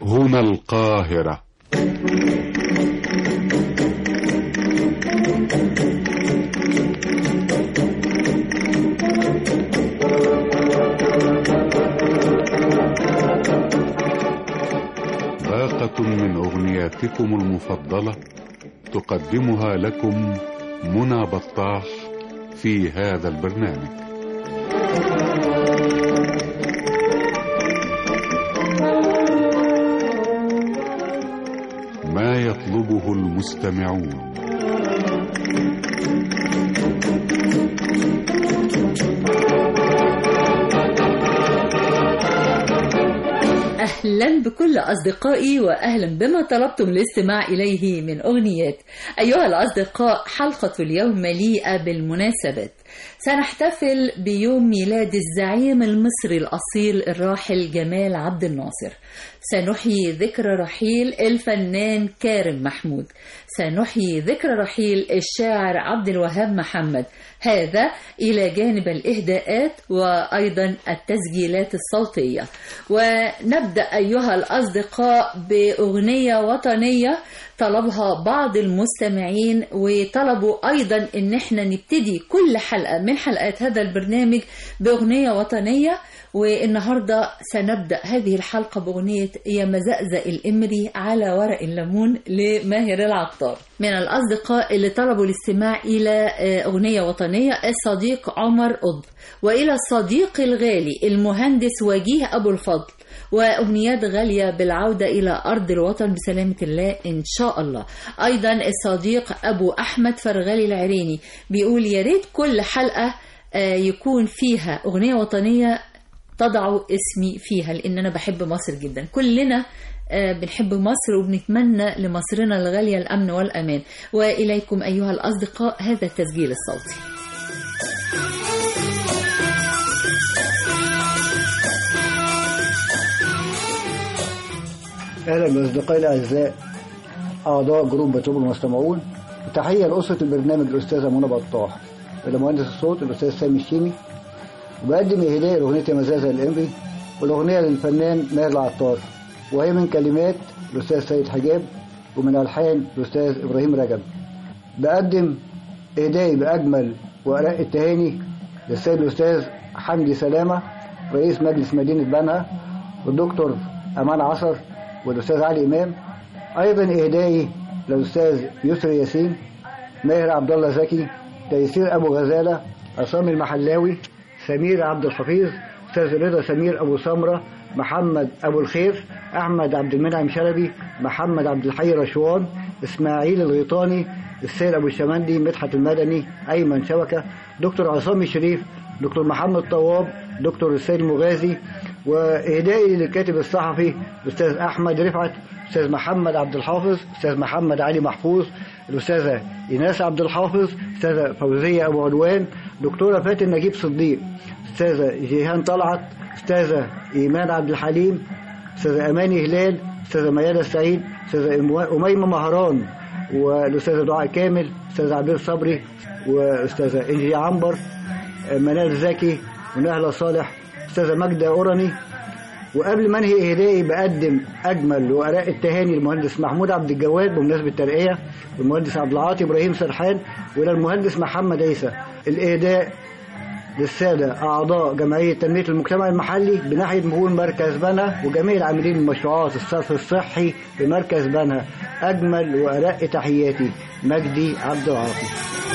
هنا القاهرة باقة من أغنياتكم المفضلة تقدمها لكم منى بطاح في هذا البرنامج ما يطلبه المستمعون أهلا بكل أصدقائي وأهلا بما طلبتم الاستماع إليه من أغنيات أيها الأصدقاء حلقة اليوم مليئة بالمناسبات سنحتفل بيوم ميلاد الزعيم المصري الأصيل الراحل جمال عبد الناصر سنحيي ذكرى رحيل الفنان كارم محمود سنحيي ذكرى رحيل الشاعر عبد الوهاب محمد هذا إلى جانب الإهداءات وأيضا التسجيلات الصوتية ونبدأ أيها الأصدقاء بأغنية وطنية طلبها بعض المستمعين وطلبوا أيضا إن احنا نبتدي كل حلقة من حلقات هذا البرنامج بأغنية وطنية والنهاردة سنبدأ هذه الحلقة بأغنية يا مزقزق الإمري على ورق الليمون لماهر العطار من الأصدقاء اللي طلبوا الاستماع إلى أغنية وطنية الصديق عمر قطب وإلى الصديق الغالي المهندس وجيه أبو الفضل وأمنيات غالية بالعودة إلى أرض الوطن بسلامة الله إن شاء الله أيضا الصديق أبو أحمد فرغالي العريني بيقول يا ريت كل حلقة يكون فيها أغنية وطنية تضعوا اسمي فيها لأن أنا بحب مصر جدا كلنا بنحب مصر وبنتمنى لمصرنا الغالية الأمن والأمان وإليكم أيها الأصدقاء هذا التسجيل الصوتي اهلا باصدقائي الاعزاء اعضاء جروب بتوب المستمعون تحيه لاسره البرنامج الاستاذه منى بطاح الى مهندس الصوت الاستاذ سامي الشيمي وبقدم اهداء لاغنيه مزازه الامري والاغنيه للفنان ماهر العطار وهي من كلمات الاستاذ سيد حجاب ومن الحان الاستاذ ابراهيم رجب بقدم اهدائي باجمل وارق التهاني للسيد الاستاذ حمدي سلامه رئيس مجلس مدينه بنها والدكتور امان عصر والاستاذ علي امام ايضا اهدائي للاستاذ يسري ياسين ماهر عبد الله زكي تيسير ابو غزاله عصام المحلاوي سمير عبد الحفيظ استاذ رضا سمير ابو سمره محمد ابو الخير احمد عبد المنعم شلبي محمد عبد الحي رشوان اسماعيل الغيطاني السيد ابو الشمندي مدحت المدني ايمن شبكه دكتور عصام الشريف دكتور محمد طواب دكتور السيد المغازي واهدائي للكاتب الصحفي الاستاذ احمد رفعت استاذ محمد عبد الحافظ استاذ محمد علي محفوظ الاستاذه ايناس عبد الحافظ استاذه فوزيه ابو علوان دكتوره فاتن نجيب صديق استاذه جيهان طلعت استاذه ايمان عبد الحليم استاذه اماني هلال استاذه ميادة السعيد استاذه اميمه مهران والاستاذه دعاء كامل استاذه عبير صبري واستاذه انجي عنبر منال زكي ونهله صالح استاذه ماجده اوراني وقبل ما انهي اهدائي بقدم اجمل وارق التهاني للمهندس محمود عبد الجواد بمناسبه الترقيه والمهندس عبد العاطي ابراهيم سرحان والى المهندس محمد عيسى الاهداء للسادة أعضاء جمعية تنمية المجتمع المحلي بناحية مهون مركز بنها وجميع العاملين بمشروعات الصرف الصحي بمركز بنها أجمل وأرق تحياتي مجدي عبد العاطي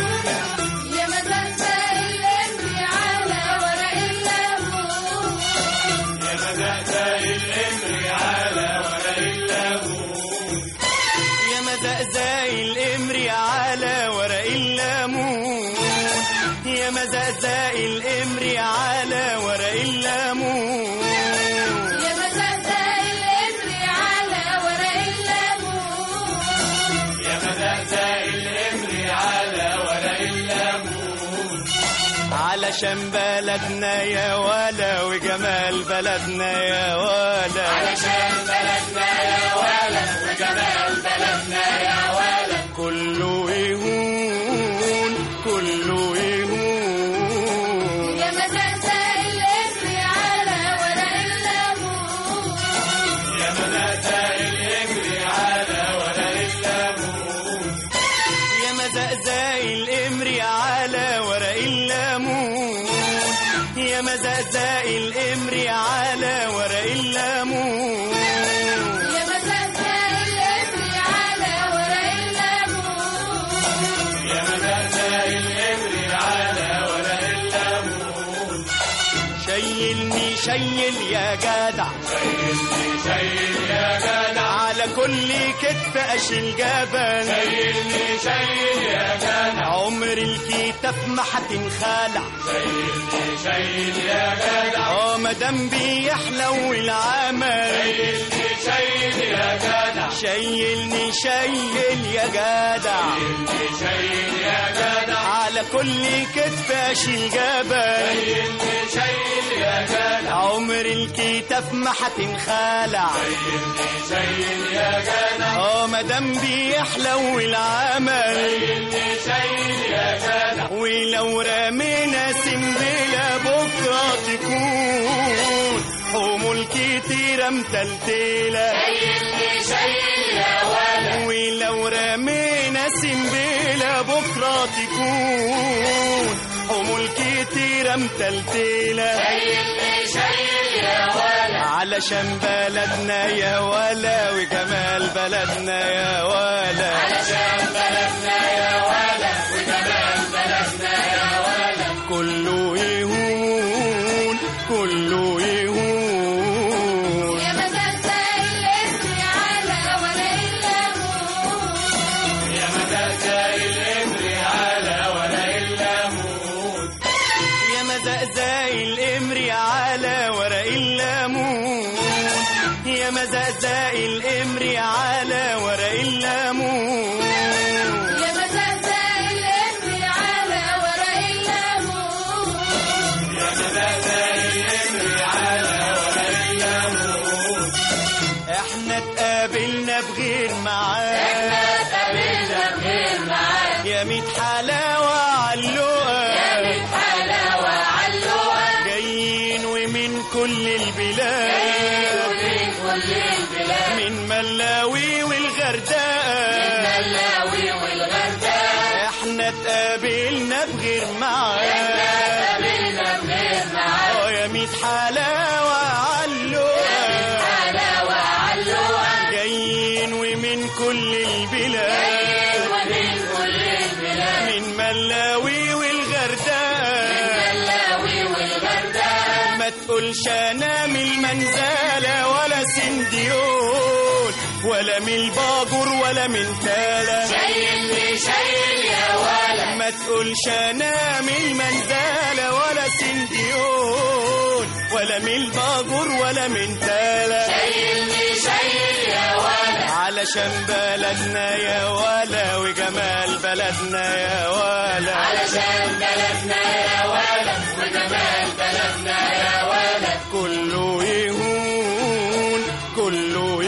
مزقزق الامري على ورق الليمون يا مزقزق الامري على ورق الليمون يا مزقزق الامري على ورق الليمون علشان بلدنا يا ولا وجمال بلدنا يا ولا علشان بلدنا يا ولا وجمال بلدنا يا ولا كله يهون كله يهون يا مزقزق الامري على ورق الليمون يا مزقزق شيل يا جدع شيلني شيل يا جدع على كل كتف اشيل جبل شيلني شيل يا جدع عمر الكتاف ما هتنخلع شيلني شيل يا جدع اه مدام بيحلو العمل شيلني شيل يا جدع شيلني شيل يا جدع شيلني شيل يا جدع على كل كتف اشيل جبل شيلني شيل يا جدع عمر الكتاف ما هتنخلع شيلني شيل يا جدع اه مدام بيحلو العمل شيلني شيل يا جدع ولو رمينا سنبلة بكرة تكون حمول كتيرة متلتلة شيلني شيل يا ولد ولو رمينا سنبلة بكرة تكون حمول كتيرة متلتلة شيلني شيل يا ولد علشان بلدنا يا ولا وجمال بلدنا يا ولا علشان بلدنا يا ولا وجمال بلدنا يا ولا كله يهون كله يهون يا مزازة الاسم على ولا الليمون يا مزقزق الامر على ولا الليمون يا مزقزق الامر على ورق الليمون يا مزقزق الامر على ورق الليمون يا مزازة الاسم على ورق الليمون احنا اتقابلنا بغير معاد قابلنا بغير معاد يا ميت حلاوة علقة يا ميت حلاوة علوة جايين ومن كل البلاد ومن كل البلاد من ملاوي والغردقة ملاوي والغردقة احنا اتقابلنا بغير معاد قابلنا بغير معاد اه يا ميت حلاوة علقة حلاوة علوة جايين ومن كل البلاد ومن كل البلاد من ملاوي والغردقة ملاوي والغردقة ما تقولش انا من المنزلة ولا سنديون ولا من الباجور ولا من تالا شايلني شايل يا ولد ما تقولش انا من المنزلة ولا سنديون ولا من الباجور ولا من تالا شايلني شايل يا ولد علشان بلدنا يا ولا وجمال بلدنا يا ولا علشان بلدنا يا ولد وجمال بلدنا يا ولد كله يهون كله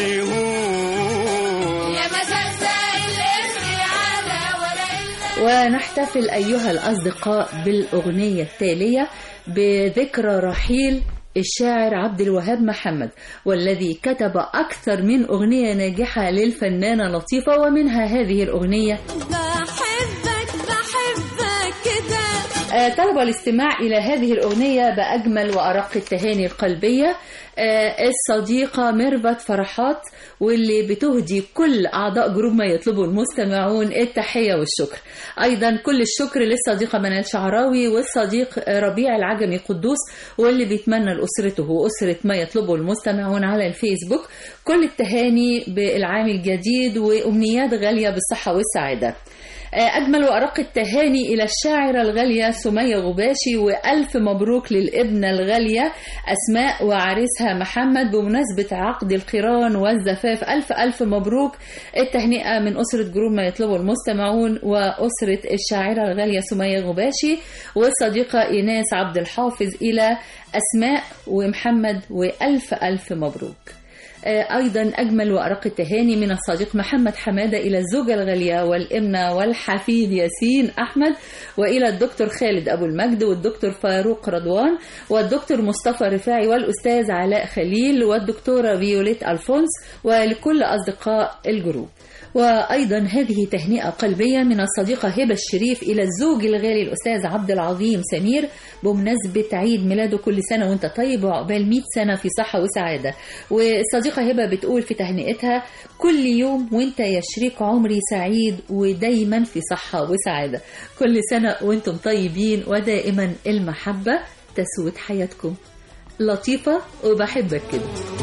يهون يا مزازة الاسم على ورق ونحتفل أيها الأصدقاء بالأغنية التالية بذكرى رحيل الشاعر عبد الوهاب محمد والذي كتب أكثر من أغنية ناجحة للفنانة لطيفة ومنها هذه الأغنية بحبك بحبك كده آه، طلب الاستماع إلى هذه الأغنية بأجمل وأرق التهاني القلبية آه، الصديقة ميرفت فرحات واللي بتهدي كل أعضاء جروب ما يطلبه المستمعون التحية والشكر أيضا كل الشكر للصديقة منال شعراوي والصديق ربيع العجمي قدوس واللي بيتمنى لأسرته وأسرة ما يطلبه المستمعون على الفيسبوك كل التهاني بالعام الجديد وأمنيات غالية بالصحة والسعادة أجمل وأرق التهاني إلى الشاعرة الغالية سمية غباشي وألف مبروك للابنة الغالية أسماء وعريسها محمد بمناسبة عقد القران والزفاف ألف ألف مبروك التهنئة من أسرة جروب ما يطلبه المستمعون وأسرة الشاعرة الغالية سمية غباشي والصديقة إيناس عبد الحافظ إلى أسماء ومحمد وألف ألف مبروك آه، أيضا أجمل وأرق التهاني من الصديق محمد حمادة إلى الزوجة الغالية والابنة والحفيد ياسين أحمد وإلى الدكتور خالد أبو المجد والدكتور فاروق رضوان والدكتور مصطفى رفاعي والأستاذ علاء خليل والدكتورة فيوليت ألفونس ولكل أصدقاء الجروب وأيضا هذه تهنئة قلبية من الصديقة هبة الشريف إلى الزوج الغالي الأستاذ عبد العظيم سمير بمناسبة عيد ميلاده كل سنة وانت طيب وعقبال 100 سنة في صحة وسعادة والصديقة هبة بتقول في تهنئتها كل يوم وانت يا شريك عمري سعيد ودايما في صحة وسعادة كل سنة وانتم طيبين ودائما المحبة تسود حياتكم لطيفة وبحبك كده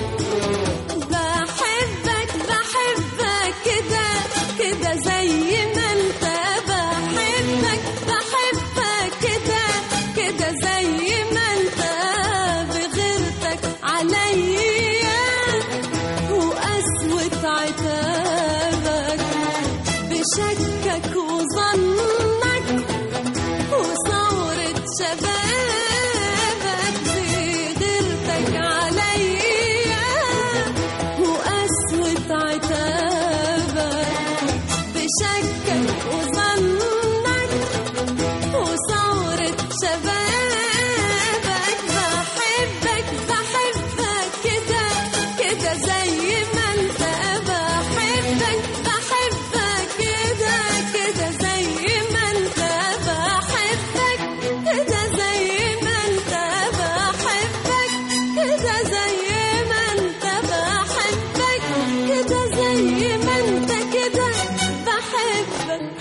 بحبك بحبك كده كده زي ما انت بحبك بحبك كده كده زي ما انت بغيرتك عليا وقسوة عتابك بشكك وظنك وثورة شبابك بغيرتك عليا وقسوة عتابك بشكك وظنك وثورة شبابك بحبك بحبك كده كده زي ما انت بحبك بحبك كده كده زي ما انت بحبك كده زي ما انت بحبك كده زي ما انت بحبك كده زي ما انت كده بحبك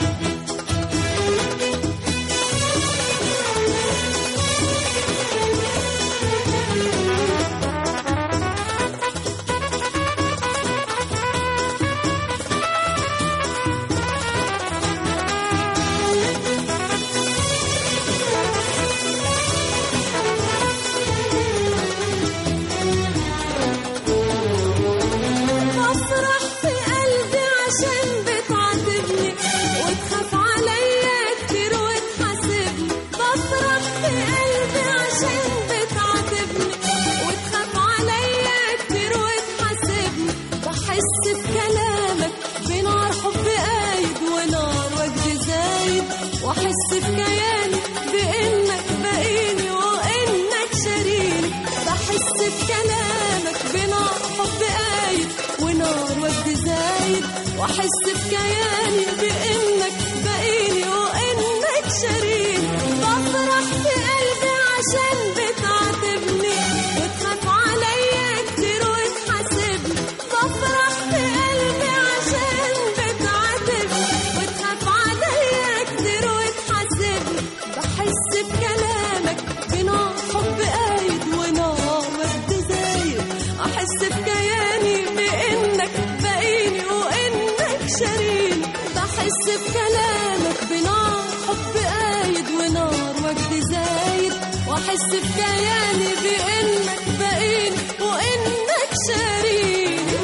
بفرح في قلبي عشان بتعاتبني وتخاف عليا كتير وتحاسبني بفرح في قلبي عشان بتعاتبني وتخاف عليا كتير وتحاسبني بحس بكلامك بنار حب قايد ونار وجد زايد واحس بكياني بانك باقيني وانك شاريني بحس بكلامك بنار حب قايد ونار وجد زايد واحس بكياني بانك باقيني وانك شاريني بفرح في قلبي عشان بتعاتبني وتخاف عليا كتير وتحاسبني بفرح في قلبي عشان بتعاتبني وتخاف عليا كتير وتحاسبني بحس بكلامك بنار حب قايد ونار ورد زايد احس بكياني بانك باقيني وانك شاريني بحس بكلامك بنار حب قايد ونار وجد زايد واحس بكياني بانك باقيني وانك شاريني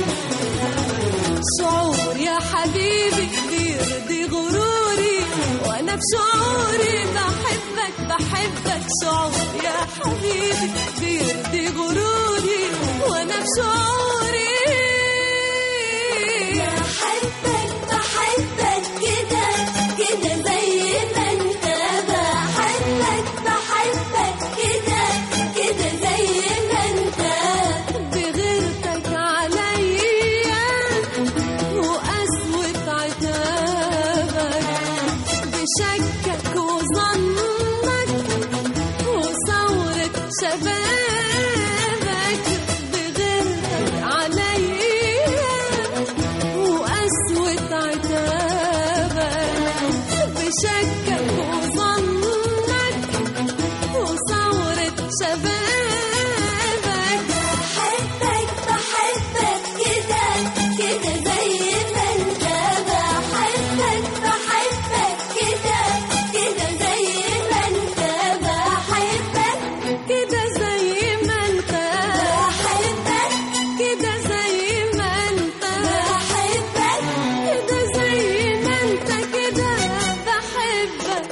شعور يا حبيبي بيرضي غروري وانا بشعوري بحبك بحبك شعور يا حبيبي بيرضي غروري وانا بشعوري بحبك بحبك كده كده زي ما انت بحبك بحبك كده كده زي ما انت بغيرتك عليا وقسوة عتابك بشكك وظنك وثورة شبابك بغيرتك عليا وقسوة عتابك بشكك وظنك وثورة شبابك بحبك بحبك كده كده زي ما انت بحبك بحبك كده كده زي ما انت بحبك كده زي ما انت بحبك كده زي ما انت بحبك كده زي ما انت كده بحبك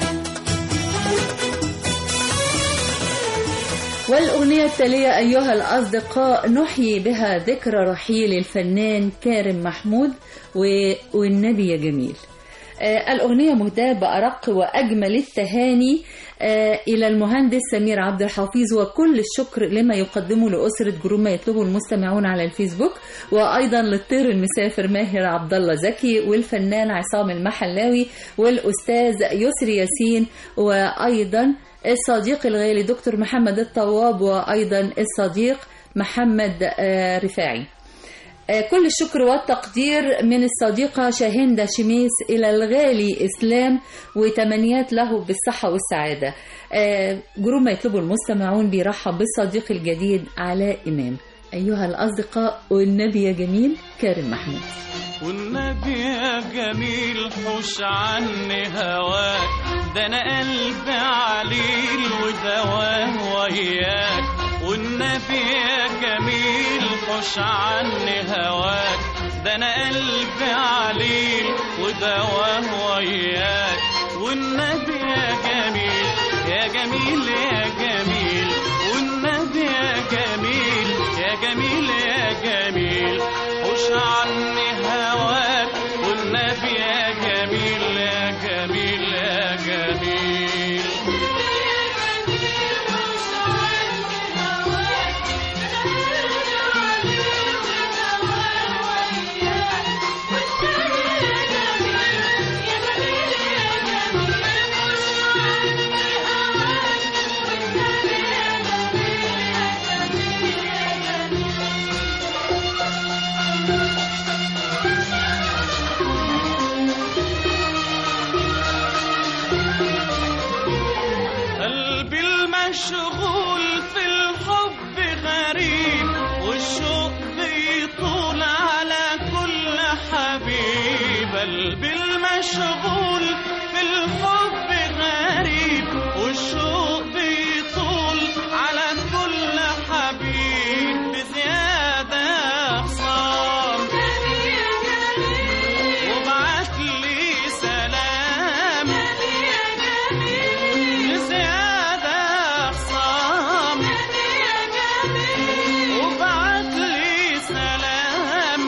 والأغنية التالية أيها الأصدقاء نحيي بها ذكرى رحيل الفنان كارم محمود و- والنبي يا جميل آه، الأغنية مهداة بأرق وأجمل التهاني آه، إلى المهندس سمير عبد الحفيظ وكل الشكر لما يقدمه لأسرة جروب ما يطلبه المستمعون على الفيسبوك وأيضا للطير المسافر ماهر عبد الله زكي والفنان عصام المحلاوي والأستاذ يسري ياسين وأيضا الصديق الغالي دكتور محمد الطواب وأيضا الصديق محمد آه، رفاعي آه، كل الشكر والتقدير من الصديقة شاهندة شميس إلى الغالي إسلام وتمنيات له بالصحة والسعادة آه، جروب ما يطلبه المستمعون بيرحب بالصديق الجديد علاء إمام أيها الأصدقاء والنبي يا جميل كارم محمود والنبي يا جميل حوش عني هواك ده انا قلبي عليل ودواه وياك والنبي يا جميل حوش عني هواك ده انا قلبي عليل ودواه وياك والنبي يا جميل يا جميل يا جميل والنبي يا جميل يا جميل يا جميل حوش عني هواك والنبي يا جميل يا جميل يا جميل قلبي المشغول في الحب غريب والشوق بيطول على كل حبيب قلبي المشغول في الحب غريب والشوق بيطول على كل حبيب بزيادة أخصام وابعت لي سلام بزيادة أخصام وابعت لي سلام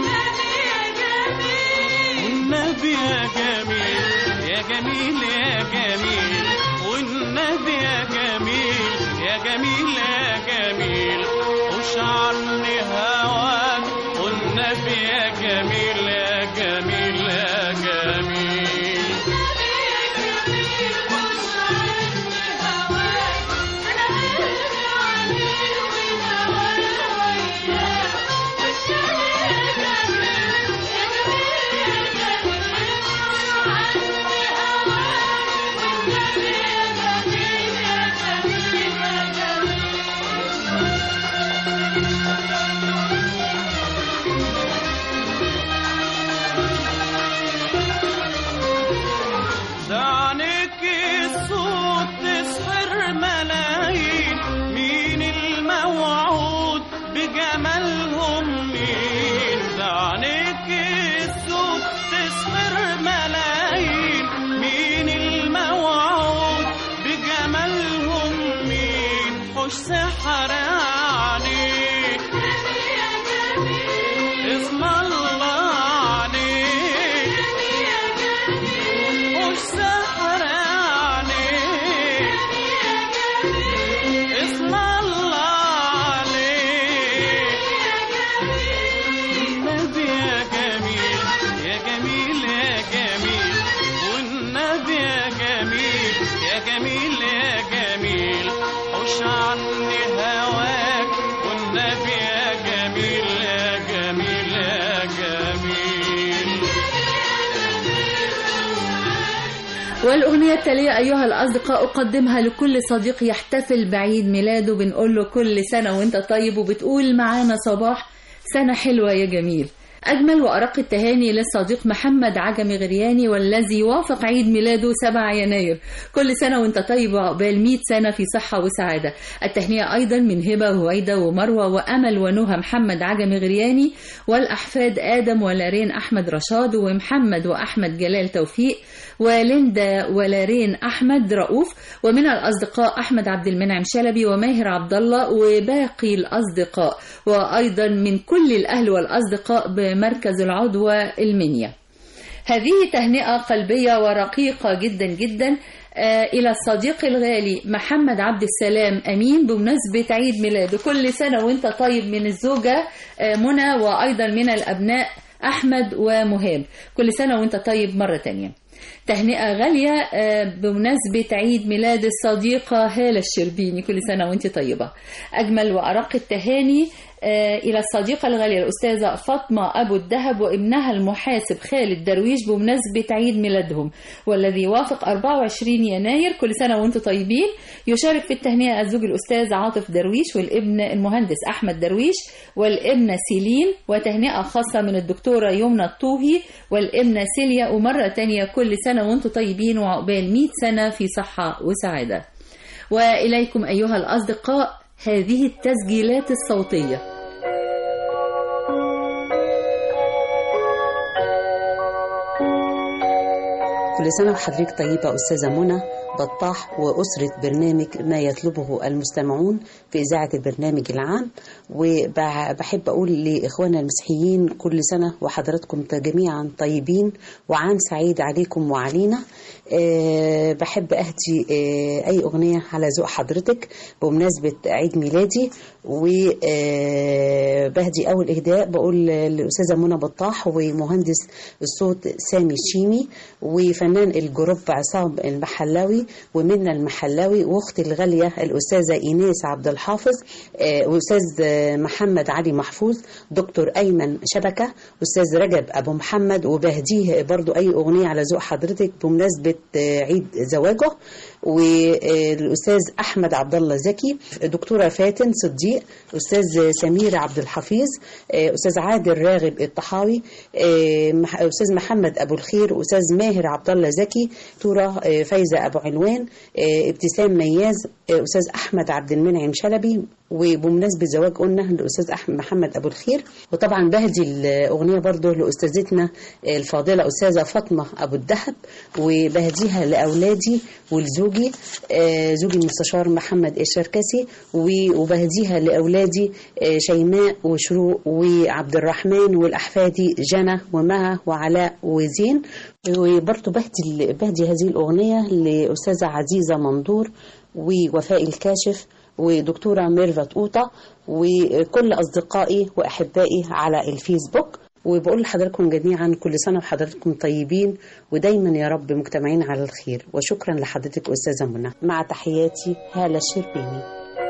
والنبي يا جميل يا جميل يا جميل والنبي يا جميل يا جميل يا جميل وش عني هواك والنبي يا جميل يا جميل يا جميل دعنك الصوت تسحر ملايين مين الموعود بجمالهم مين دعنك الصوت تسحر ملايين مين الموعود بجمالهم مين حوش سحر عليك اسم الله عليك وش سحر عليك اسم الله عليك النبي يا جميل يا جميل يا جميل والنبي يا جميل يا جميل يا جميل حوش عني هواك والنبي يا جميل يا جميل يا جميل والأغنية التالية أيها الأصدقاء أقدمها لكل صديق يحتفل بعيد ميلاده بنقول له كل سنة وانت طيب وبتقول معانا صباح سنة حلوة يا جميل أجمل وأرق التهاني للصديق محمد عجمي غرياني والذي يوافق عيد ميلاده 7 يناير كل سنة وانت طيب وعقبال 100 سنة في صحة وسعادة التهنئة أيضا من هبة وهويدة ومروة وأمل ونهى محمد عجمي غرياني والأحفاد آدم ولارين أحمد رشاد ومحمد وأحمد جلال توفيق وليندا ولارين أحمد رؤوف ومن الأصدقاء أحمد عبد المنعم شلبي وماهر عبد الله وباقي الأصدقاء وأيضا من كل الأهل والأصدقاء بمركز العضوة المنيا هذه تهنئة قلبية ورقيقة جدا جدا آه، إلى الصديق الغالي محمد عبد السلام أمين بمناسبة عيد ميلاده كل سنة وانت طيب من الزوجة آه، منى وأيضا من الأبناء أحمد ومهاب كل سنة وانت طيب مرة تانية تهنئة غالية آه، بمناسبة عيد ميلاد الصديقة هالة الشربيني كل سنة وانت طيبة أجمل وأرق التهاني آه، إلى الصديقة الغالية الأستاذة فاطمة أبو الدهب وابنها المحاسب خالد درويش بمناسبة عيد ميلادهم والذي يوافق 24 يناير كل سنة وأنتم طيبين يشارك في التهنئة الزوج الأستاذ عاطف درويش والابن المهندس أحمد درويش والابنة سيلين وتهنئة خاصة من الدكتورة يمنى الطوهي والابنة سيليا ومرة تانية كل سنة وأنتم طيبين وعقبال 100 سنة في صحة وسعادة وإليكم أيها الأصدقاء هذه التسجيلات الصوتية كل سنة وحضرتك طيبة أستاذة منى بطاح وأسرة برنامج ما يطلبه المستمعون في إذاعة البرنامج العام وبحب أقول لإخواننا المسيحيين كل سنة وحضراتكم جميعا طيبين وعام سعيد عليكم وعلينا أه بحب أهدي أه أي أغنية على ذوق حضرتك بمناسبة عيد ميلادي وبهدي أول إهداء بقول للأستاذة منى بطاح ومهندس الصوت سامي الشيمي وفنان الجروب عصام المحلاوي ومنى المحلاوي واختي الغاليه الاستاذه ايناس عبد الحافظ آه، واستاذ آه، محمد علي محفوظ دكتور ايمن شبكه استاذ رجب ابو محمد وبهديه برضو اي اغنيه على ذوق حضرتك بمناسبه آه، عيد زواجه والاستاذ احمد عبد الله زكي دكتوره فاتن صديق استاذ سمير عبد الحفيظ آه، استاذ عادل راغب الطحاوي آه، مح- استاذ محمد ابو الخير واستاذ ماهر عبد الله زكي دكتوره آه، فايزه ابو علوان آه، ابتسام مياز آه، استاذ احمد عبد المنعم شلبي وبمناسبة زواج قلنا للأستاذ أحمد محمد أبو الخير وطبعا بهدي الأغنية برضه لأستاذتنا الفاضلة أستاذة فاطمة أبو الدهب وبهديها لأولادي ولزوجي آه، زوجي المستشار محمد الشركسي و- وبهديها لأولادي آه، شيماء وشروق وعبد الرحمن والأحفادي جنى ومها وعلاء وزين وبرضه بهدي بهدي هذه الأغنية لأستاذة عزيزة مندور ووفاء الكاشف ودكتورة ميرفت قوطة وكل أصدقائي وأحبائي على الفيسبوك وبقول لحضراتكم جميعا كل سنة وحضراتكم طيبين ودايما يا رب مجتمعين على الخير وشكرا لحضرتك أستاذة منى مع تحياتي هالة الشربيني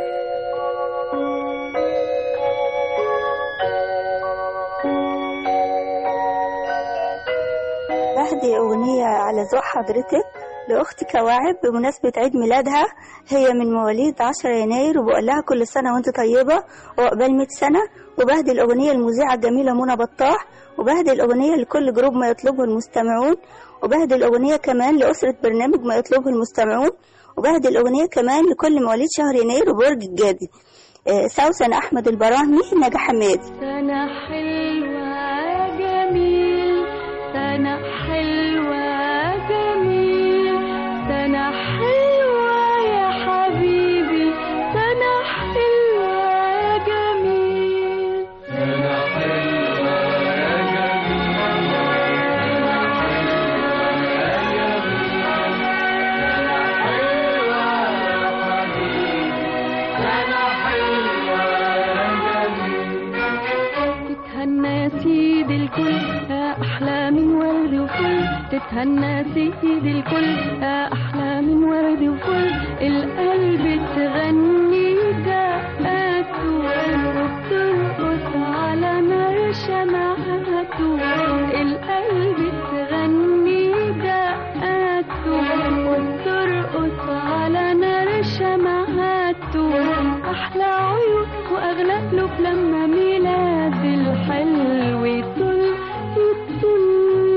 بهدي أغنية على ذوق حضرتك لأختي كواعب بمناسبة عيد ميلادها هي من مواليد 10 يناير وبقول لها كل سنة وانت طيبة وعقبال 100 سنة وبهدي الأغنية المذيعة الجميلة منى بطاح وبهدي الأغنية لكل جروب ما يطلبه المستمعون وبهدي الأغنية كمان لأسرة برنامج ما يطلبه المستمعون وبهدي الأغنية كمان لكل مواليد شهر يناير وبرج الجدي آه، سوسن أحمد البراهمي نجا حمادي سنة حلوة جميل سنة حلوة جميل سنة حلوة يا حبيبي سنة حلوة جميل تتهنى سيد الكل يا أحلى من ورد وفل تتهنى سيد الكل يا أحلى من ورد وفل القلب تغني دقاته وبترقص على نار شمعته القلب تغني دقاته وبترقص على نار شمعته أحلى عيون وأغلى قلوب لما ميلاد الحلو يطل يطل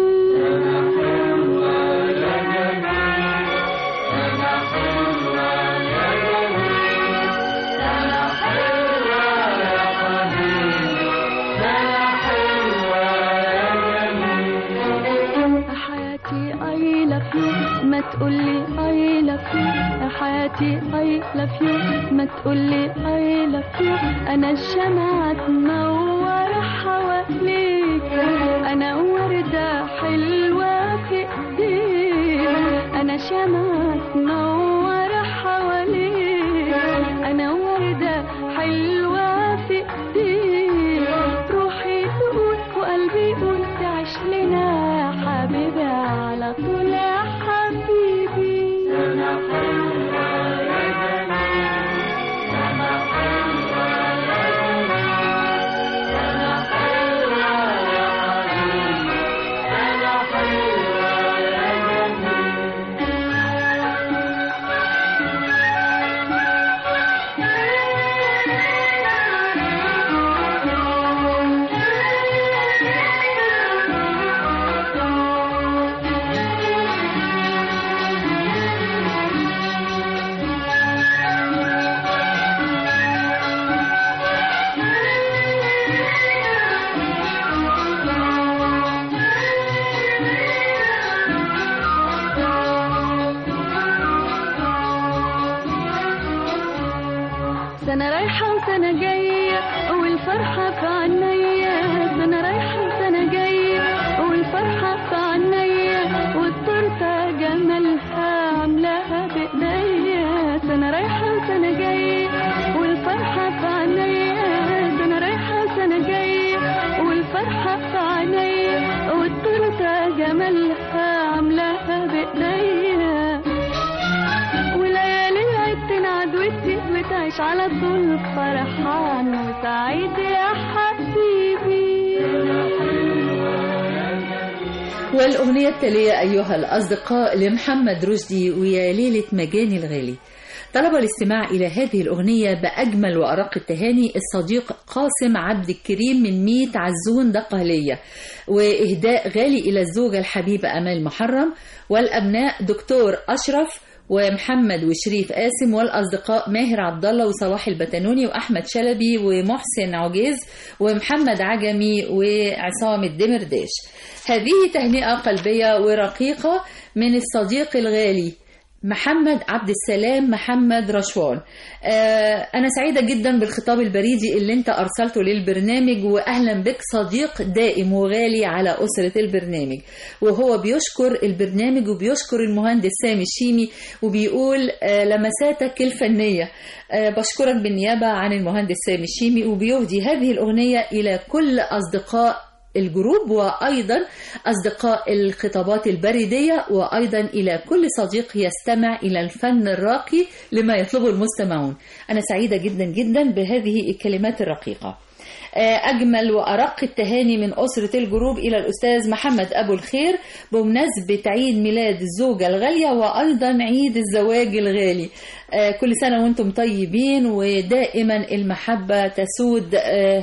حياتي I love you ما تقولي I love you يا حياتي I love you ما تقولي I love you أنا الشمعة تنور حواليك أنا وردة حلوة في إيديك أنا شمعة تنور حواليك أنا وردة حلوة في إيديك روحي تقول وقلبي يقول تعيش لنا يا حبيبي على طول يا حبيبي وسنة جاية والفرحة في عينيا سنة رايحة وسنة جاية والفرحة في عينيا والتورتة جمالها عاملاها بإيديا سنة رايحة وسنة جاية والفرحة في عينيا سنة رايحة وسنة جاية والفرحة في عينيا والتورتة جمالها عاملاها بإيديا وليالي العيد تنعد وتزيد وتعيش على طول فرحان وسعيد يا حبيبي والأغنية التالية أيها الأصدقاء لمحمد رشدي ويا ليلة مجاني الغالي طلب الاستماع إلى هذه الأغنية بأجمل وأرق التهاني الصديق قاسم عبد الكريم من ميت عزون دقهلية وإهداء غالي إلى الزوجة الحبيبة أمال محرم والأبناء دكتور أشرف ومحمد وشريف قاسم والأصدقاء ماهر عبد الله وصلاح البتنوني وأحمد شلبي ومحسن عجيز ومحمد عجمي وعصام الدمرداش هذه تهنئة قلبية ورقيقة من الصديق الغالي محمد عبد السلام محمد رشوان آه أنا سعيدة جدا بالخطاب البريدي اللي أنت أرسلته للبرنامج وأهلا بك صديق دائم وغالي على أسرة البرنامج وهو بيشكر البرنامج وبيشكر المهندس سامي الشيمي وبيقول آه لمساتك الفنية آه بشكرك بالنيابة عن المهندس سامي الشيمي وبيهدي هذه الأغنية إلى كل أصدقاء الجروب وأيضا أصدقاء الخطابات البريدية وأيضا إلى كل صديق يستمع إلى الفن الراقي لما يطلبه المستمعون أنا سعيدة جدا جدا بهذه الكلمات الرقيقة أجمل وأرق التهاني من أسرة الجروب إلى الأستاذ محمد أبو الخير بمناسبة عيد ميلاد الزوجة الغالية وأيضا عيد الزواج الغالي كل سنة وأنتم طيبين ودائما المحبة تسود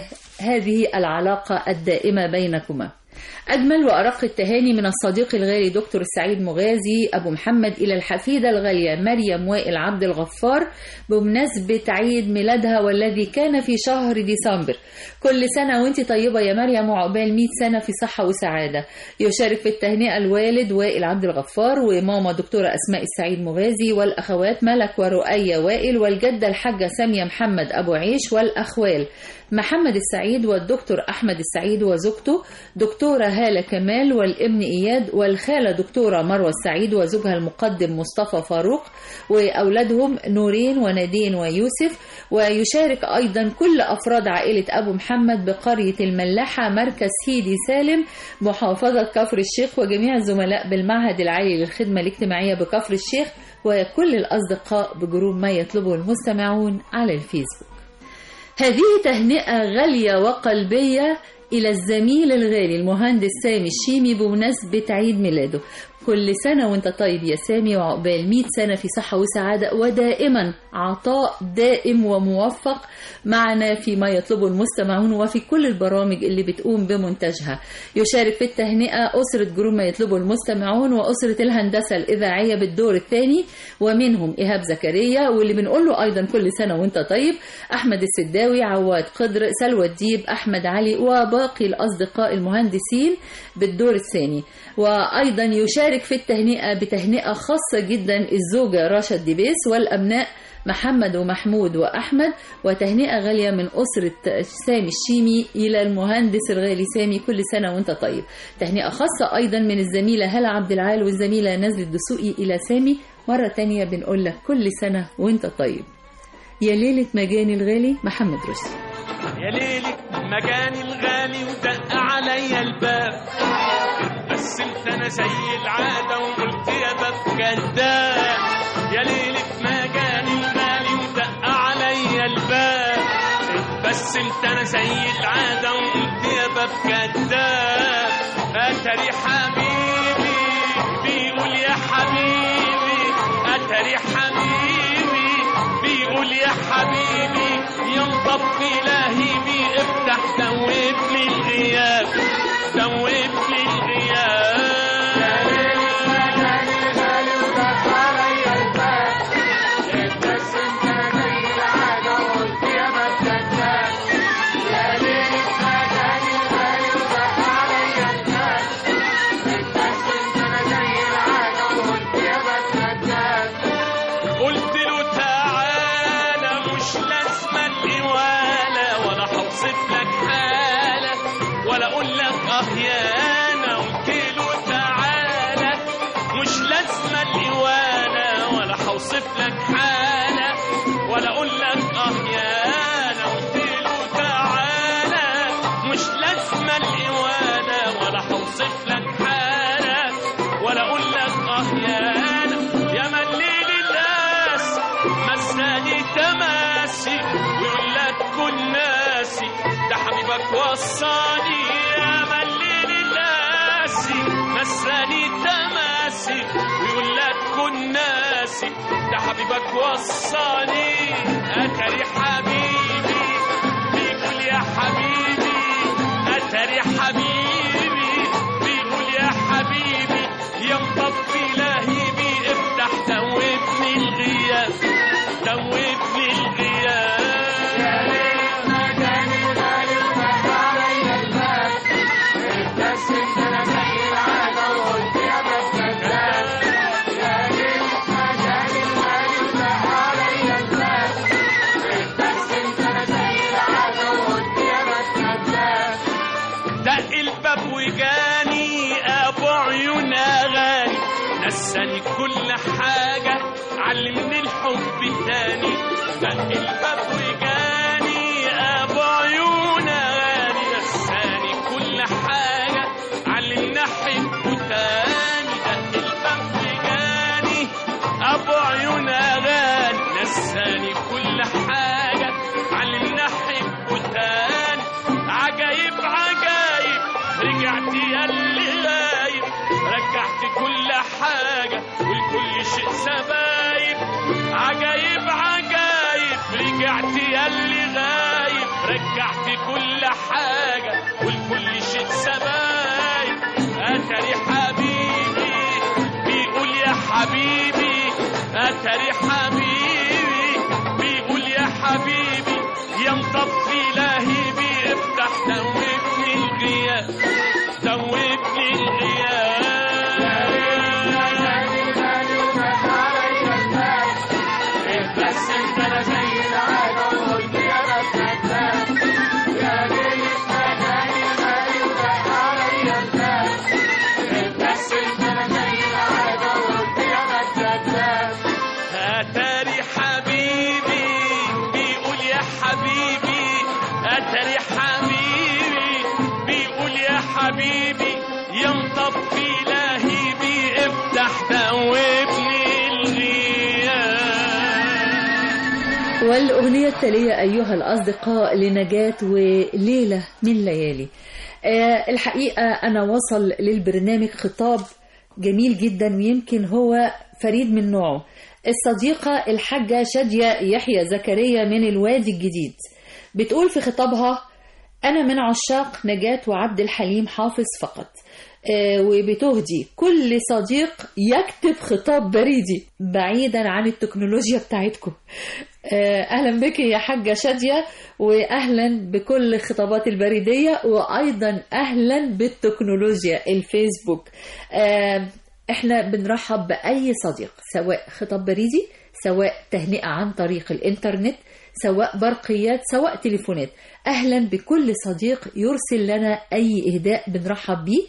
هذه العلاقة الدائمة بينكما أجمل وأرق التهاني من الصديق الغالي دكتور سعيد مغازي أبو محمد إلى الحفيدة الغالية مريم وائل عبد الغفار بمناسبة عيد ميلادها والذي كان في شهر ديسمبر كل سنة وانت طيبة يا مريم وعقبال 100 سنة في صحة وسعادة يشارك في التهنئة الوالد وائل عبد الغفار وماما دكتورة أسماء السعيد مغازي والأخوات ملك ورؤية وائل والجدة الحاجة سامية محمد أبو عيش والأخوال محمد السعيد والدكتور أحمد السعيد وزوجته دكتورة هالة كمال والابن إياد والخالة دكتورة مروة السعيد وزوجها المقدم مصطفى فاروق وأولادهم نورين ونادين ويوسف ويشارك أيضا كل أفراد عائلة أبو محمد بقرية الملاحة مركز سيدي سالم محافظة كفر الشيخ وجميع الزملاء بالمعهد العالي للخدمة الاجتماعية بكفر الشيخ وكل الأصدقاء بجروب ما يطلبه المستمعون على الفيسبوك هذه تهنئة غالية وقلبية إلى الزميل الغالي المهندس سامي الشيمي بمناسبة عيد ميلاده كل سنة وانت طيب يا سامي وعقبال 100 سنة في صحة وسعادة ودائما عطاء دائم وموفق معنا فيما يطلبه المستمعون وفي كل البرامج اللي بتقوم بمنتجها يشارك في التهنئة أسرة جروب ما يطلبه المستمعون وأسرة الهندسة الإذاعية بالدور الثاني ومنهم إيهاب زكريا واللي بنقول له أيضا كل سنة وانت طيب أحمد السداوي عواد قدر سلوى الديب أحمد علي وباقي الأصدقاء المهندسين بالدور الثاني وأيضا يشارك في التهنئة بتهنئة خاصة جدا الزوجة راشا ديبيس والأبناء محمد ومحمود وأحمد وتهنئة غالية من أسرة سامي الشيمي إلى المهندس الغالي سامي كل سنة وانت طيب تهنئة خاصة أيضا من الزميلة هلا عبد العال والزميلة نزل الدسوقي إلى سامي مرة تانية بنقول لك كل سنة وانت طيب يا ليلة مجاني الغالي محمد رشدي يا ليلة مجاني الغالي ودق عليا الباب اتبسمت انا زي العادة وقلت يا باب كداب يا ليلة مجاني الغالي ودق عليا الباب اتبسمت انا زي العادة وقلت يا باب كداب اتري حبيبي بيقول يا حبيبي اتري حبيبي بيقول يا حبيبي ينطب إلهي بي افتح دوب لي الغياب دوب لي الغياب قلت له تعالى مش لازمة الإيوان حبيبك وصاني يا مليل الناسي نساني تماسي ويقول لا تكون ناسي ده حبيبك وصاني اتري حبيبي بيقول يا حبيبي اتري حبيبي بيقول يا حبيبي يا مطفي لهيبي افتح دوبني الغياب دوبني الغياب يا ليل ما كان الغالي وفتح عليا الباب ابتسمت انا زي العاده وقلت يا بس كذاب يا ليل ما كان الغالي وفتح عليا الباب ابتسمت انا زي العاده وقلت يا بس كذاب دق الباب وجاني ابو عيون اغاني نساني كل حاجه علمني الحب تاني دق الباب وجاني ابو عيون اغاني نساني كل حاجه علمني احبه تاني دق الباب وجاني ابو عيون اغاني نساني كل حاجه علمني احبه تاني عجايب عجايب رجعت يا اللي غايب رجعت كل حاجة والكل شيء سبايب عجايب عجايب رجعت يا اللي غايب رجعت كل حاجة والكل شيء سبايب أتري حبيبي بيقول يا حبيبي أتري حبيبي بيقول يا حبيبي يا مطفي لهيبي افتح دوبني الغياب دوبني الغياب بس انت انا زي العاده وقلت يا بس كذاب يا ليل مكاني غالي وفتح عليا الباب بس انت انا زي العاده وقلت يا بس كذاب اتاري حبيبي بيقول يا حبيبي اتاري حبيبي بيقول يا حبيبي يا مطفي لهيبي افتح دوبني الغياب والأغنية التالية أيها الأصدقاء لنجاة وليلة من ليالي آه، الحقيقة أنا وصل للبرنامج خطاب جميل جدا ويمكن هو فريد من نوعه الصديقة الحاجة شادية يحيى زكريا من الوادي الجديد بتقول في خطابها أنا من عشاق نجاة وعبد الحليم حافظ فقط آه، وبتهدي كل صديق يكتب خطاب بريدي بعيدا عن التكنولوجيا بتاعتكم آه، اهلا بك يا حاجه شاديه واهلا بكل الخطابات البريديه وايضا اهلا بالتكنولوجيا الفيسبوك آه، احنا بنرحب باي صديق سواء خطاب بريدي سواء تهنئه عن طريق الانترنت سواء برقيات سواء تليفونات اهلا بكل صديق يرسل لنا اي اهداء بنرحب بيه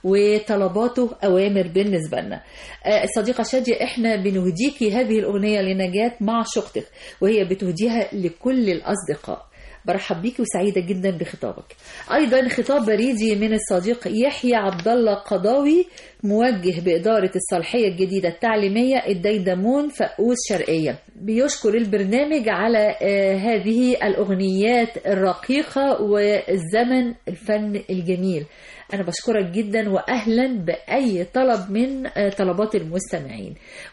وطلباته اوامر بالنسبه لنا آه، الصديقه شاديه احنا بنهديكي هذه الاغنيه لنجاه مع شقتك وهي بتهديها لكل الاصدقاء برحب بيكي وسعيده جدا بخطابك ايضا خطاب بريدي من الصديق يحيى عبد الله قضاوي موجه باداره الصالحيه الجديده التعليميه الديدمون فقوس شرقيه بيشكر البرنامج على آه، هذه الاغنيات الرقيقه والزمن الفن الجميل أنا بشكرك جدا وأهلا بأي طلب من آه، طلبات المستمعين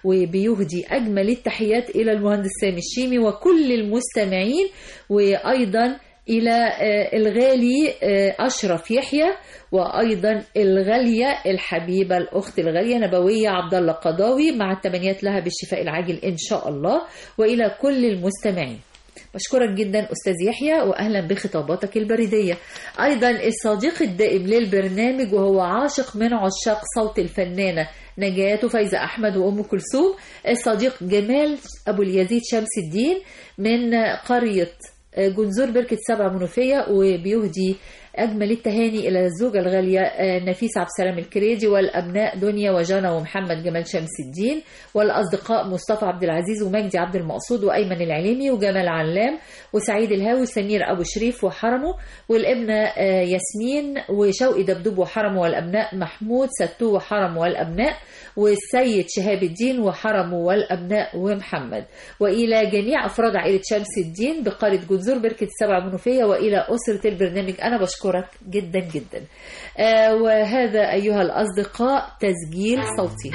وبيهدي أجمل التحيات إلى المهندس سامي الشيمي وكل المستمعين وأيضا إلى آه، الغالي آه، أشرف يحيى وأيضا الغالية الحبيبة الأخت الغالية نبوية عبد الله قضاوي مع التمنيات لها بالشفاء العاجل إن شاء الله وإلى كل المستمعين بشكرك جدا أستاذ يحيى وأهلا بخطاباتك البريدية أيضا الصديق الدائم للبرنامج وهو عاشق من عشاق صوت الفنانة نجاة فايزة أحمد وأم كلثوم الصديق جمال أبو اليزيد شمس الدين من قرية جنزور بركة سبع منوفية وبيهدي أجمل التهاني إلى الزوجة الغالية آه، نفيس عبد السلام الكريدي والأبناء دنيا وجانا ومحمد جمال شمس الدين والأصدقاء مصطفى عبد العزيز ومجدي عبد المقصود وأيمن العليمي وجمال علام وسعيد الهاوي وسمير أبو شريف وحرمه والابنة آه، ياسمين وشوقي دبدوب وحرمه والأبناء محمود ستو وحرمه والأبناء والسيد شهاب الدين وحرمه والأبناء ومحمد وإلى جميع أفراد عائلة شمس الدين بقرية جنزور بركة السبع منوفية وإلى أسرة البرنامج أنا بشكرك جدا جدا آه وهذا أيها الأصدقاء تسجيل صوتي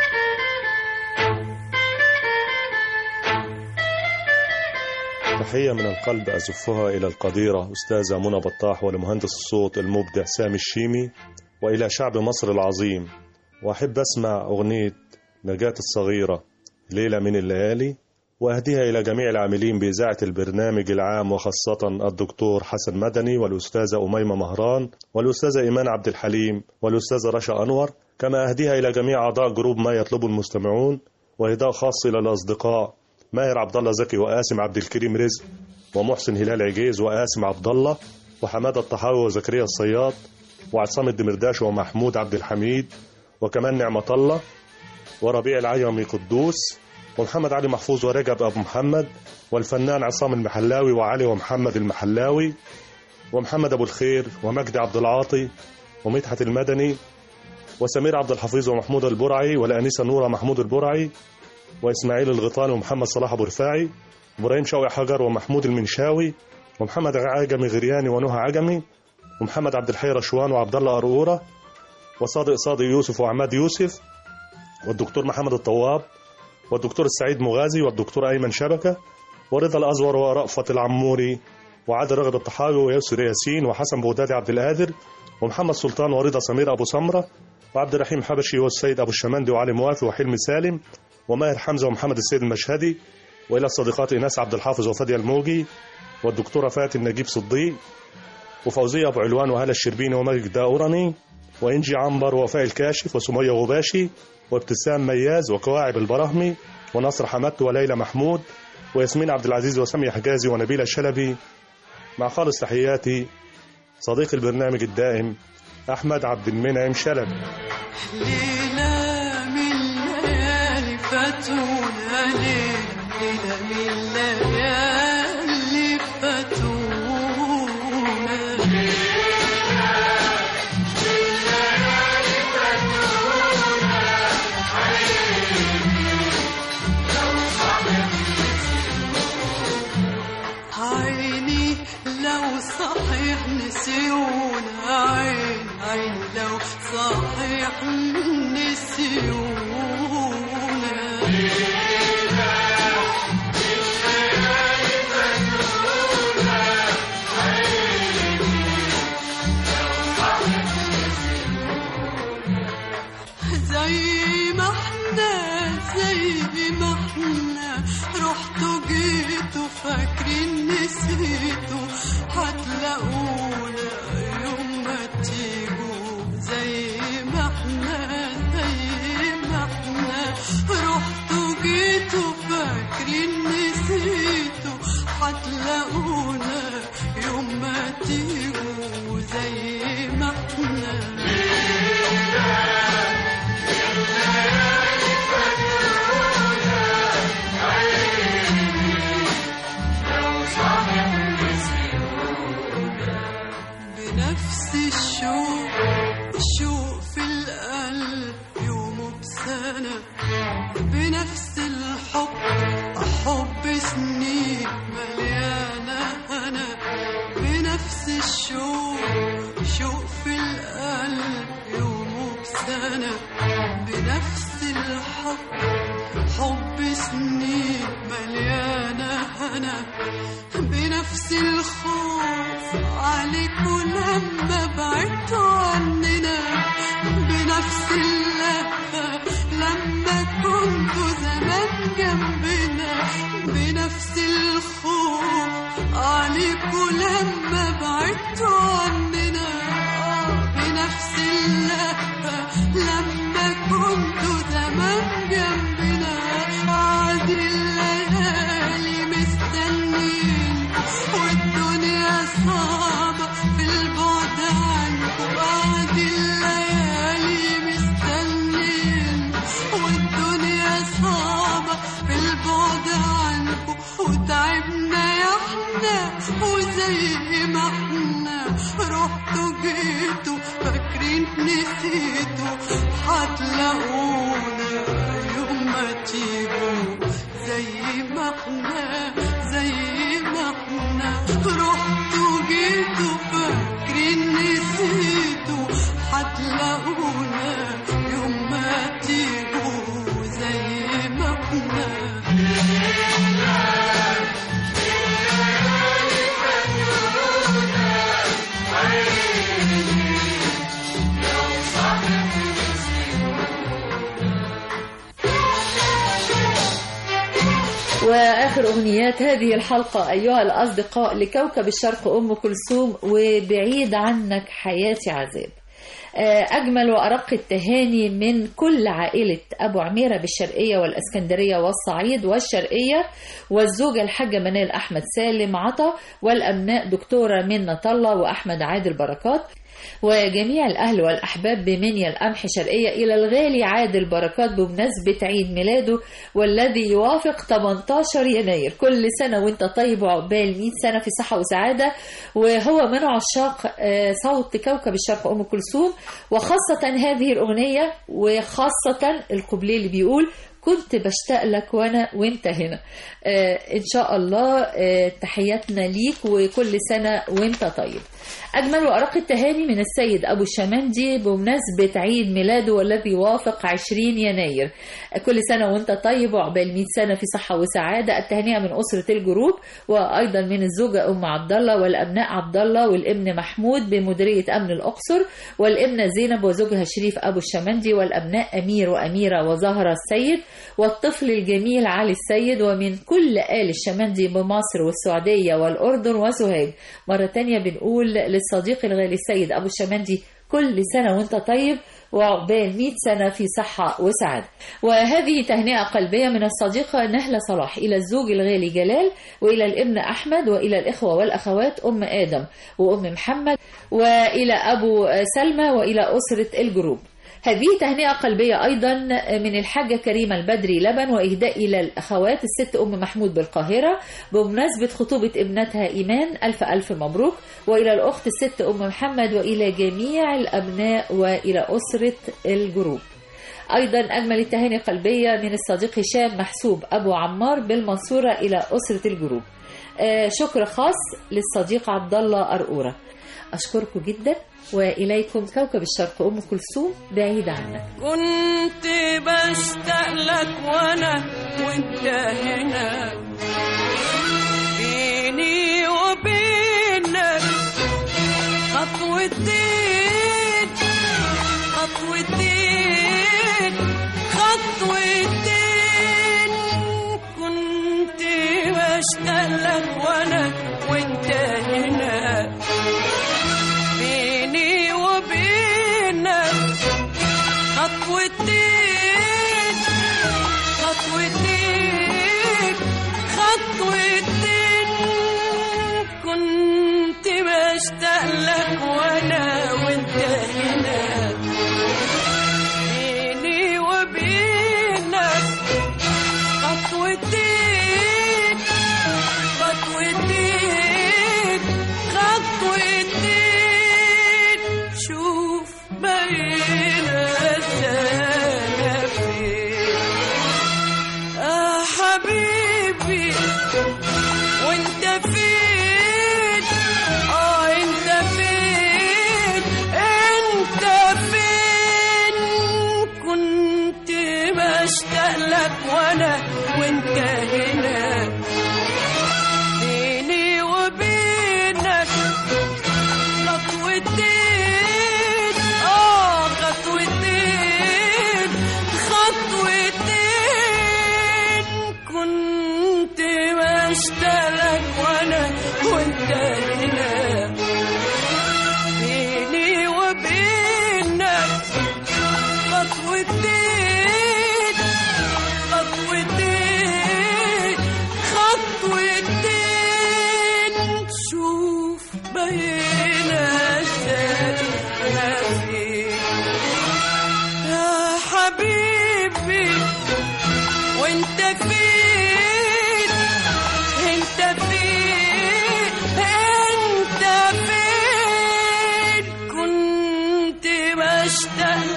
تحية من القلب أزفها إلى القديرة أستاذة منى بطاح ولمهندس الصوت المبدع سامي الشيمي وإلى شعب مصر العظيم وأحب أسمع أغنية نجاة الصغيرة ليلة من الليالي وأهديها إلى جميع العاملين بإذاعة البرنامج العام وخاصة الدكتور حسن مدني والأستاذة أميمة مهران والأستاذة إيمان عبد الحليم والأستاذة رشا أنور كما أهديها إلى جميع أعضاء جروب ما يطلبه المستمعون وإهداء خاص إلى الأصدقاء ماهر عبد الله زكي وقاسم عبد الكريم رزق ومحسن هلال عجيز وقاسم عبد الله وحماده الطحاوي وزكريا الصياد وعصام الدمرداش ومحمود عبد الحميد وكمان نعمة الله وربيع العيمي قدوس ومحمد علي محفوظ ورجب أبو محمد والفنان عصام المحلاوي وعلي ومحمد المحلاوي ومحمد أبو الخير ومجدي عبد العاطي ومدحت المدني وسمير عبد الحفيظ ومحمود البرعي والأنسة نورة محمود البرعي وإسماعيل الغيطاني ومحمد صلاح أبو رفاعي وإبراهيم شوقي حجر ومحمود المنشاوي ومحمد عجمي غرياني ونهى عجمي ومحمد عبد الحي رشوان وعبد الله قرقورة وصادق صادق يوسف وعماد يوسف والدكتور محمد الطواب والدكتور السعيد مغازي والدكتور أيمن شبكة ورضا الأزور ورأفت العموري وعادل رغد الطحاوي ويسر ياسين وحسن بغدادي عبد القادر ومحمد سلطان ورضا سمير أبو سمرة وعبد الرحيم حبشي والسيد أبو الشمندي وعلي موافي وحلمي سالم وماهر حمزة ومحمد السيد المشهدي وإلى الصديقات إيناس عبد الحافظ وفادية الموجي والدكتورة فاتن نجيب صديق وفوزية أبو علوان وهالة الشربيني ومجد داورني وإنجي عنبر ووفاء الكاشف وسمية غباشي وابتسام مياز وكواعب البراهمي ونصر حمدت وليلى محمود وياسمين عبد العزيز وسمية حجازي ونبيلة شلبي مع خالص تحياتي صديق البرنامج الدائم أحمد عبد المنعم شلبي ليلة من ليالي فاتونا ليلة من ليالي فاتونا عيني لو صحيح نسيونا عين عين لو صحيح نسيونا زي ما احنا زي ما احنا رحتوا جيتوا فاكرين نسيتوا هتلاقونا يوم ما تيجوا زي ما احنا زي ما احنا رحتوا جيتوا فاكرين نسيتوا هتلاقونا يوم ما تيجوا زي ما احنا بنفس الشوق الشوق في القلب يومه بسنة بنفس الحب حب سنين مليانة أنا بنفس الشوق شوق في القلب يومه بسنة بنفس الحب حب سنين مليانة أنا بنفس الخوف عليكوا لما بعدتوا عننا بنفس اللهفة لما كنتوا زمان جنبنا بنفس الخوف عليكوا لما بعدتوا عننا آه، بنفس اللهفة لما كنتوا زمان جنبنا عاد الليالي مستنين والدنيا صعبة في البعد نسيته هتلاقونا يوم ما تيجوا زي ما احنا زي ما احنا رحتوا جيتوا فاكرين نسيتوا هتلاقونا يوم ما تيجوا زي ما احنا واخر اغنيات هذه الحلقه ايها الاصدقاء لكوكب الشرق ام كلثوم وبعيد عنك حياتي عذاب آه، أجمل وأرق التهاني من كل عائلة أبو عميرة بالشرقية والأسكندرية والصعيد والشرقية والزوجة الحاجة منال أحمد سالم عطا والأبناء دكتورة منة الله وأحمد عادل بركات وجميع الأهل والأحباب بمنيا القمح شرقية إلى الغالي عادل بركات بمناسبة عيد ميلاده والذي يوافق 18 يناير كل سنة وانت طيب وعقبال 100 سنة في صحة وسعادة وهو من عشاق آه، صوت كوكب الشرق أم كلثوم وخاصة هذه الأغنية وخاصة القبلي اللي بيقول كنت بشتاق لك وانا وانت هنا آه ان شاء الله آه تحياتنا ليك وكل سنه وانت طيب اجمل وارق التهاني من السيد ابو الشمندي بمناسبه عيد ميلاده والذي وافق 20 يناير آه كل سنه وانت طيب وعقبال 100 سنه في صحه وسعاده التهنئه من اسره الجروب وايضا من الزوجه ام عبد الله والابناء عبد الله والابن محمود بمديريه امن الاقصر والابنه زينب وزوجها شريف ابو الشمندي والابناء امير واميره وزهره السيد والطفل الجميل علي السيد ومن كل آل الشمندي بمصر والسعودية والأردن وسوهاج مرة تانية بنقول للصديق الغالي السيد أبو الشمندي كل سنة وانت طيب وعقبال 100 سنة في صحة وسعادة وهذه تهنئة قلبية من الصديقة نهلة صلاح إلى الزوج الغالي جلال وإلى الابن أحمد وإلى الإخوة والأخوات أم آدم وأم محمد وإلى أبو سلمى وإلى أسرة الجروب هذه تهنئة قلبية أيضا من الحاجة كريمة البدري لبن وإهداء إلى الأخوات الست أم محمود بالقاهرة بمناسبة خطوبة ابنتها إيمان ألف ألف مبروك وإلى الأخت الست أم محمد وإلى جميع الأبناء وإلى أسرة الجروب أيضا أجمل التهاني قلبية من الصديق هشام محسوب أبو عمار بالمنصورة إلى أسرة الجروب آه، شكر خاص للصديق عبد الله أرقورة أشكركم جدا وإليكم كوكب الشرق أم كلثوم بعيد عنك كنت بشتاق لك وانا وانت هنا بيني وبينك خطوتين خطوتين خطوتين كنت بشتاق لك وانا وانت هنا بيني وبينك خطوتين خطوتين خطوتين كنت بشتاق لك وانا وانت هنا بيني وبينك خطوتين خطوتين خطوتين شوف بينا السنة فين آه حبيبي وانت فين اه انت فين انت فين كنت بشتاق لك وانا وانت هنا بيني وبينك خطوتين اه خطوتين خطوتين كنت بشتغلك وانا وانت هنا بيني وبينك خطوتين خطوتين خطوتين شوف بينا انا فين يا حبيبي وانت فين انت فين انت فين كنت بشتاق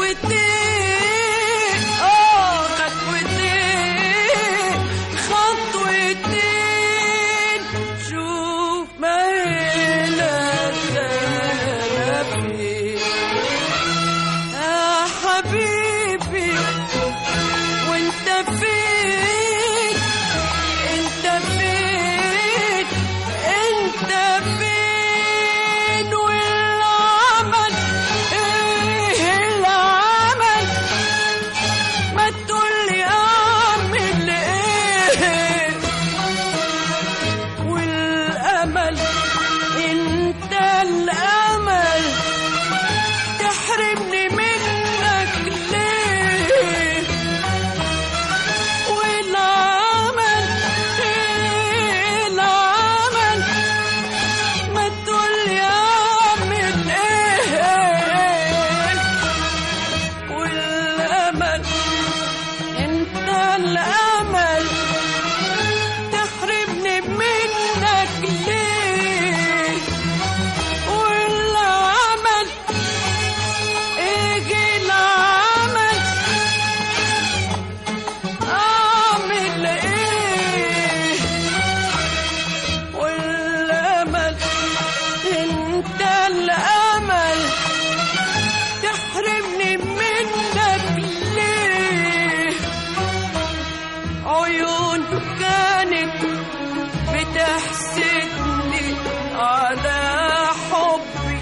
خطوتين اه خطوتين خطوتين شوف ما هنا انا فين يا حبيبي وانت فين انت فين انت فين والعمل ايه العمل ما تقولي اعمل ايه والامل انت الامل تحرمني منك ليه والعمل ايه العمل ما تقولي اعمل ايه والامل انت الامل تحرمني منك ليه والعمل اجي العمل اعمل ايه والامل انت الامل تحرمني منك ليه عيون كانت بتحسدني على حبي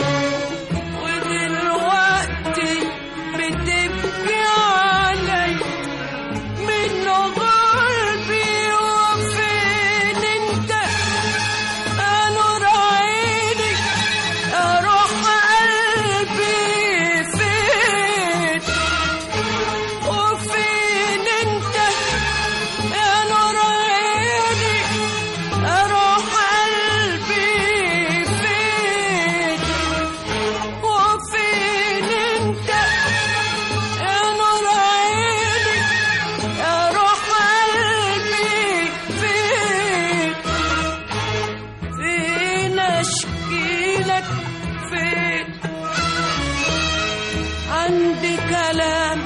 ودلوقتي بتبكي علي من قلبي وفين انت انور عيني اروح قلبي فين وفين انت يا نور عيني اروح قلبي فين وفين انت يا نور عيني اروح قلبي فين فين اشكيلك فين عندي كلام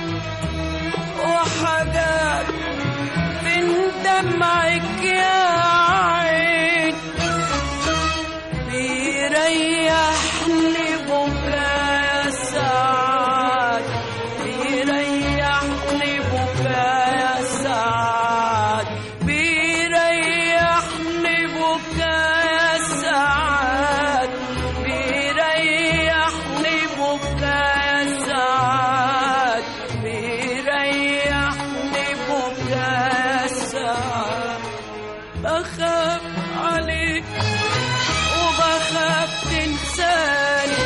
وحاجات من دمعك يا عين بيريحني بكايا سعاد بيريحني بكايا سعاد بيريحني بكايا سعاد بيريحني بكايا سعاد بيريحني بكايا سعاد بخاف عليك وبخاف تنساني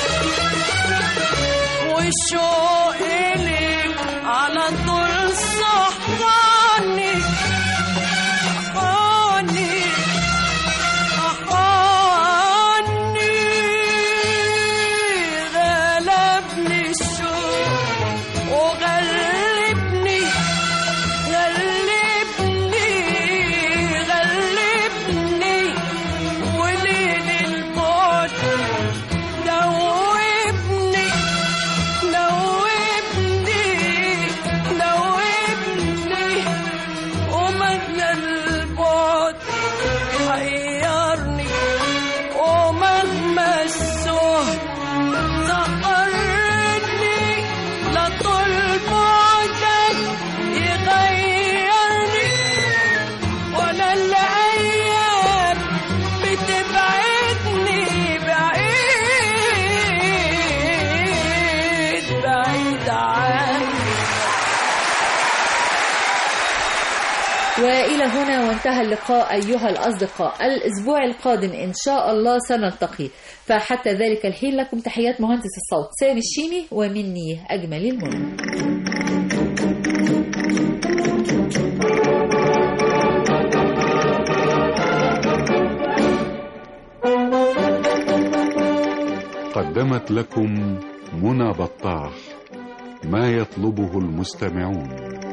والشوق إليك على طول صحاني صحاني صحاني غلبني الشوق وغلبني غلبني غلبني وليل البعد دوبني دوبني دوبني ومهما البعد حيرني ومهما السهد سهرني لطول بعدك يغيرني ولا الايام بتبعدني بعيد بعيد عني وإلى هنا وانتهى اللقاء أيها الأصدقاء الأسبوع القادم إن شاء الله سنلتقي فحتى ذلك الحين لكم تحيات مهندس الصوت سامي الشيمي ومني أجمل المنى قدمت لكم منى بطاح ما يطلبه المستمعون